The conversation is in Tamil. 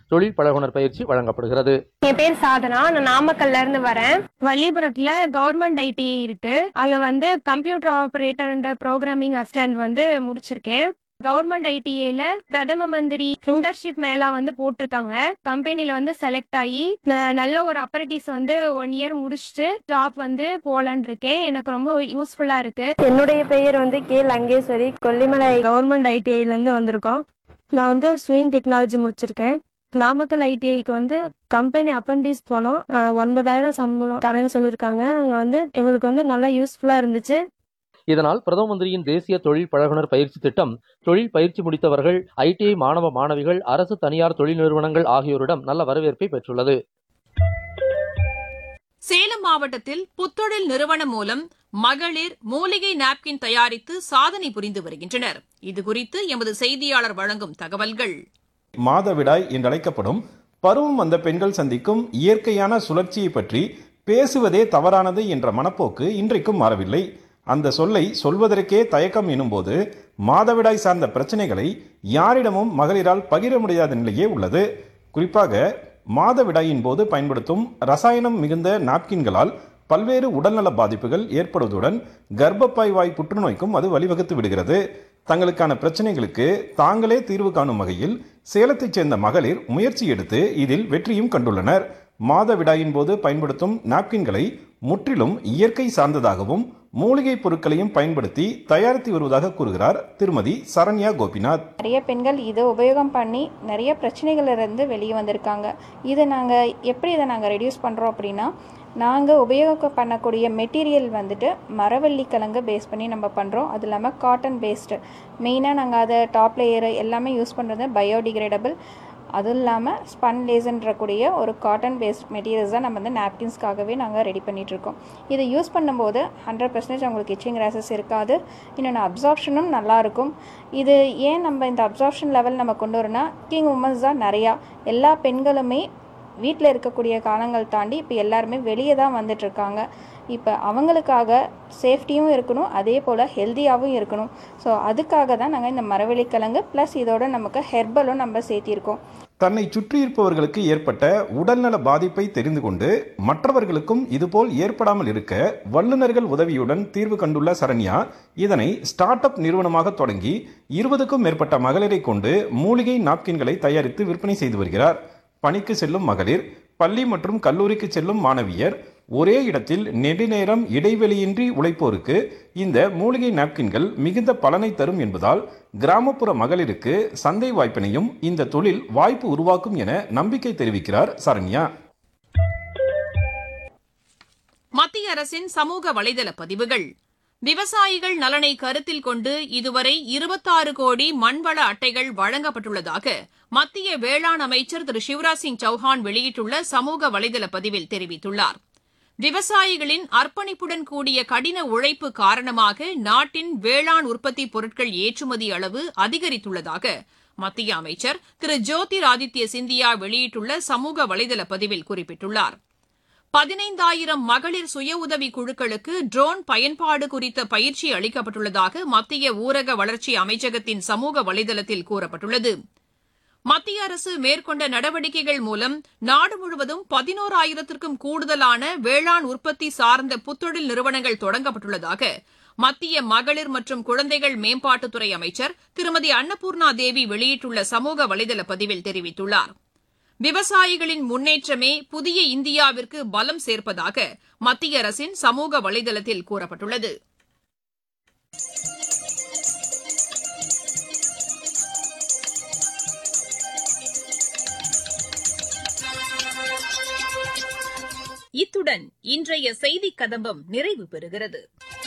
தொழில் பழகுனர் பயிற்சி வழங்கப்படுகிறது என் பேர் சாதனா நான் நாமக்கல்ல இருந்து வரேன் வள்ளிபுரத்துல கவர்மெண்ட் ஐடி இருக்கு அங்க வந்து கம்ப்யூட்டர் ஆபரேட்டர் ப்ரோக்ராமிங் அசிஸ்டன்ட் வந்து முடிச்சிருக்கேன் கவர்மெண்ட் ஐடிஏல பிரதம மந்திரி இன்டர்ன்ஷிப் மேலா வந்து போட்டிருக்காங்க கம்பெனில வந்து செலக்ட் ஆகி ந- நல்ல ஒரு அப்பரேட்டிஸ் வந்து ஒன் இயர் முடிச்சுட்டு ஜாப் வந்து போலான்னு இருக்கேன் எனக்கு ரொம்ப யூஸ்ஃபுல்லா இருக்கு என்னுடைய பெயர் வந்து கே லங்கேஸ்வரி கொல்லிமலை கவர்மெண்ட் ஐடிஐல இருந்து வந்திருக்கோம் நான் வந்து ஸ்விங் டெக்னாலஜி முடிச்சிருக்கேன் நாமக்கல் ஐடிஐக்கு வந்து கம்பெனி அப்ரண்டிஸ் போனோம் அஹ் ஒன்பதாயிரம் சம்பளம் தரேன்னு சொல்லியிருக்காங்க அங்க வந்து எங்களுக்கு வந்து நல்லா யூஸ்ஃபுல்லா இருந்துச்சு இதனால் பிரதம மந்திரியின் தேசிய தொழில் பழகுனர் பயிற்சி திட்டம் தொழில் பயிற்சி முடித்தவர்கள் ஐடிஐ மாணவ மாணவிகள் அரசு தனியார் தொழில் நிறுவனங்கள் ஆகியோரிடம் நல்ல வரவேற்பை பெற்றுள்ளது சேலம் மாவட்டத்தில் புத்தொழில் நிறுவனம் மூலம் மகளிர் மூலிகை நாப்கின் தயாரித்து சாதனை புரிந்து வருகின்றனர் இதுகுறித்து எமது செய்தியாளர் வழங்கும் தகவல்கள் மாதவிடாய் என்றழைக்கப்படும் பருவம் வந்த பெண்கள் சந்திக்கும் இயற்கையான சுழற்சியை பற்றி பேசுவதே தவறானது என்ற மனப்போக்கு இன்றைக்கும் மாறவில்லை அந்த சொல்லை சொல்வதற்கே தயக்கம் எனும்போது மாதவிடாய் சார்ந்த பிரச்சனைகளை யாரிடமும் மகளிரால் பகிர முடியாத நிலையே உள்ளது குறிப்பாக மாதவிடாயின் போது பயன்படுத்தும் ரசாயனம் மிகுந்த நாப்கின்களால் பல்வேறு உடல்நல பாதிப்புகள் ஏற்படுவதுடன் கர்ப்பப்பை வாய் புற்றுநோய்க்கும் அது வழிவகுத்து விடுகிறது தங்களுக்கான பிரச்சனைகளுக்கு தாங்களே தீர்வு காணும் வகையில் சேலத்தைச் சேர்ந்த மகளிர் முயற்சி எடுத்து இதில் வெற்றியும் கண்டுள்ளனர் மாதவிடாயின் போது பயன்படுத்தும் நாப்கின்களை முற்றிலும் இயற்கை சார்ந்ததாகவும் மூலிகை பொருட்களையும் பயன்படுத்தி தயாரித்து வருவதாக கூறுகிறார் திருமதி சரண்யா கோபிநாத் நிறைய பெண்கள் இதை உபயோகம் பண்ணி நிறைய பிரச்சனைகள்ல இருந்து வெளியே வந்திருக்காங்க இதை நாங்கள் எப்படி இதை நாங்கள் ரெடியூஸ் பண்ணுறோம் அப்படின்னா நாங்கள் உபயோகம் பண்ணக்கூடிய மெட்டீரியல் வந்துட்டு மரவள்ளி கிழங்கு பேஸ் பண்ணி நம்ம பண்ணுறோம் அது இல்லாமல் காட்டன் பேஸ்டு மெயினாக நாங்கள் அதை டாப் லேயர் எல்லாமே யூஸ் பண்ணுறது பயோடிகிரேடபிள் அதுவும் இல்லாமல் ஸ்பன் லேசன்றக்கூடிய ஒரு காட்டன் பேஸ்ட் மெட்டீரியல்ஸ் தான் நம்ம வந்து நாப்கின்ஸ்க்காகவே நாங்கள் ரெடி பண்ணிகிட்ருக்கோம் இதை யூஸ் பண்ணும்போது ஹண்ட்ரட் பர்சன்டேஜ் அவங்களுக்கு இச்சிங் ரேசஸ் இருக்காது இன்னொன்று அப்சார்ப்ஷனும் நல்லாயிருக்கும் இது ஏன் நம்ம இந்த அப்சார்ப்ஷன் லெவல் நம்ம கொண்டு வரோம்னா கிங் உமன்ஸ் தான் நிறையா எல்லா பெண்களுமே வீட்டில் இருக்கக்கூடிய காலங்கள் தாண்டி இப்போ எல்லாருமே வெளியே தான் வந்துட்டுருக்காங்க இப்போ அவங்களுக்காக சேஃப்டியும் இருக்கணும் அதே போல் ஹெல்த்தியாகவும் இருக்கணும் ஸோ அதுக்காக தான் நாங்கள் இந்த மரவள்ளிக்கிழங்கு ப்ளஸ் இதோட நமக்கு ஹெர்பலும் நம்ம சேர்த்திருக்கோம் தன்னை சுற்றியிருப்பவர்களுக்கு ஏற்பட்ட உடல்நல பாதிப்பை தெரிந்து கொண்டு மற்றவர்களுக்கும் இதுபோல் ஏற்படாமல் இருக்க வல்லுநர்கள் உதவியுடன் தீர்வு கண்டுள்ள சரண்யா இதனை ஸ்டார்ட் அப் நிறுவனமாக தொடங்கி இருபதுக்கும் மேற்பட்ட மகளிரை கொண்டு மூலிகை நாப்கின்களை தயாரித்து விற்பனை செய்து வருகிறார் பணிக்கு செல்லும் மகளிர் பள்ளி மற்றும் கல்லூரிக்கு செல்லும் மாணவியர் ஒரே இடத்தில் நெடுநேரம் இடைவெளியின்றி உழைப்போருக்கு இந்த மூலிகை நாப்கின்கள் மிகுந்த பலனை தரும் என்பதால் கிராமப்புற மகளிருக்கு சந்தை வாய்ப்பினையும் இந்த தொழில் வாய்ப்பு உருவாக்கும் என நம்பிக்கை தெரிவிக்கிறார் சரண்யா மத்திய அரசின் சமூக வலைதள பதிவுகள் விவசாயிகள் நலனை கருத்தில் கொண்டு இதுவரை இருபத்தாறு கோடி மண்வள அட்டைகள் வழங்கப்பட்டுள்ளதாக மத்திய வேளாண் அமைச்சர் திரு சிவராஜ் சிங் சௌஹான் வெளியிட்டுள்ள சமூக வலைதள பதிவில் தெரிவித்துள்ளார் விவசாயிகளின் அர்ப்பணிப்புடன் கூடிய கடின உழைப்பு காரணமாக நாட்டின் வேளாண் உற்பத்தி பொருட்கள் ஏற்றுமதி அளவு அதிகரித்துள்ளதாக மத்திய அமைச்சர் திரு ஜோதிர் ஆதித்ய சிந்தியா வெளியிட்டுள்ள சமூக வலைதள பதிவில் குறிப்பிட்டுள்ளார் பதினைந்தாயிரம் மகளிர் சுய உதவி குழுக்களுக்கு ட்ரோன் பயன்பாடு குறித்த பயிற்சி அளிக்கப்பட்டுள்ளதாக மத்திய ஊரக வளர்ச்சி அமைச்சகத்தின் சமூக வலைதளத்தில் கூறப்பட்டுள்ளது மத்திய அரசு மேற்கொண்ட நடவடிக்கைகள் மூலம் நாடு முழுவதும் பதினோராயிரத்திற்கும் கூடுதலான வேளாண் உற்பத்தி சார்ந்த புத்தொழில் நிறுவனங்கள் தொடங்கப்பட்டுள்ளதாக மத்திய மகளிர் மற்றும் குழந்தைகள் மேம்பாட்டுத்துறை அமைச்சர் திருமதி அன்னபூர்ணா தேவி வெளியிட்டுள்ள சமூக வலைதள பதிவில் தெரிவித்துள்ளார் விவசாயிகளின் முன்னேற்றமே புதிய இந்தியாவிற்கு பலம் சேர்ப்பதாக மத்திய அரசின் சமூக வலைதளத்தில் கூறப்பட்டுள்ளது இத்துடன் இன்றைய செய்திக் கதம்பம் நிறைவு பெறுகிறது